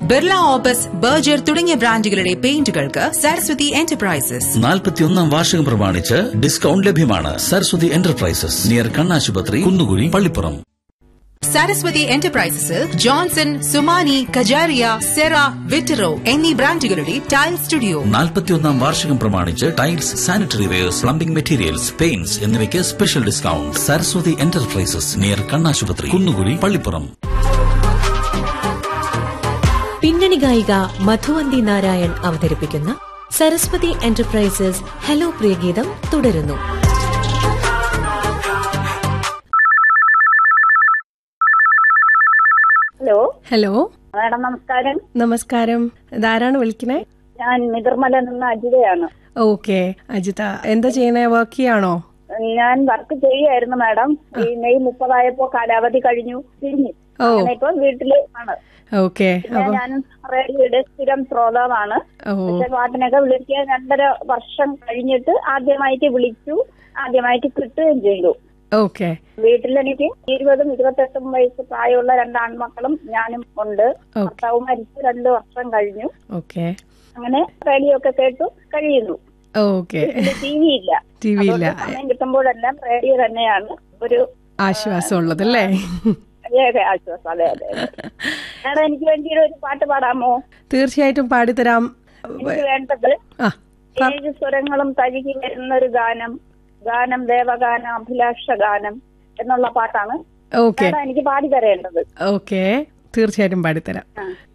Birla opus Berger തുടങ്ങിയ ബ്രാൻഡുകളുടെ പെയിന്റുകൾക്ക് Saraswati enterprises നാൽപ്പത്തിയൊന്നാം വാർഷികം പ്രമാണിച്ച് ഡിസ്കൗണ്ട് ലഭ്യമാണ് സരസ്വതി എന്റർപ്രൈസസ് നിയർ കണ്ണാശുപത്രി കുന്നുകുഴി പള്ളിപ്പുറം സരസ്വതി എന്റർപ്രൈസസിൽ ജോൺസൺ സുമാനി കജാരിയ സെറ വിറ്ററോ എന്നീ ബ്രാൻഡുകളുടെ ടൈൽ സ്റ്റുഡിയോ നാൽപ്പത്തിയൊന്നാം വാർഷികം പ്രമാണിച്ച് tiles sanitary wares plumbing materials paints എന്നിവയ്ക്ക് special discount Saraswathi enterprises near കണ്ണാശുപത്രി കുന്നുകുഴി പള്ളിപ്പുറം പിന്നണി ഗായിക മധുവന്തി നാരായൺ അവതരിപ്പിക്കുന്ന സരസ്വതി എന്റർപ്രൈസസ് ഹലോ പ്രിയഗീതം തുടരുന്നു ഹലോ ഹലോ മാഡം നമസ്കാരം നമസ്കാരം ഇതാരാണ് വിളിക്കണേ ഞാൻ മിതിർമല നിന്ന് അജിതയാണ് ഓക്കെ അജിത എന്താ ചെയ്യണേ വർക്ക് ചെയ്യാണോ ഞാൻ വർക്ക് ചെയ്യായിരുന്നു മാഡം ഈ മെയ് മുപ്പതായപ്പോ കാലാവധി കഴിഞ്ഞു തിരിഞ്ഞു ഓ. അങ്ങനെ ഇപ്പൊ വീട്ടില് ആണ് ഓക്കെ പിന്നെ അപ്പൊ ഞാൻ റേഡിയോയുടെ സ്ഥിരം ശ്രോതാവാണ് ഓ പക്ഷെ പാട്ടിനൊക്കെ വിളിക്കാൻ രണ്ടര വർഷം കഴിഞ്ഞിട്ട് ആദ്യമായിട്ട് വിളിച്ചു ആദ്യമായിട്ട് കിട്ടുകയും ചെയ്തു ഓക്കെ വീട്ടിലെനിക്ക് ഇരുപതും ഇരുപത്തെട്ടും വയസ്സ് പ്രായമുള്ള രണ്ട് ആൺമക്കളും ഞാനും ഉണ്ട് ഭർത്താവ് മരിച്ചു രണ്ടു വർഷം കഴിഞ്ഞു ഓക്കെ അങ്ങനെ റേഡിയോ ഒക്കെ കേട്ടു കഴിയുന്നു ഓക്കെ ടി വി ഇല്ല ടി വി ഇല്ല അതുകൊണ്ട് സമയം കിട്ടുമ്പോഴെല്ലാം റേഡിയോ തന്നെയാണ് ഒരു ആശ്വാസം ഉള്ളതല്ലേ ഏക ആശ്വാസം അതെ അതെ അതെ. മാഡം എനിക്ക് വേണ്ടി ഒരു പാട്ട് പാടാമോ തീർച്ചയായിട്ടും പാടിത്തരാം എനിക്ക് വേണ്ടത് ആ ഏഴ് സ്വരങ്ങളും തഴുകി വരുന്ന ഒരു ഗാനം ഗാനം ദേവഗാനം അഭിലാഷ ഗാനം എന്നുള്ള പാട്ടാണ് ഓക്കെ മാഡം എനിക്ക് പാടി തരേണ്ടത് ഓക്കെ തീർച്ചയായിട്ടും പാടിത്തരാം ആ.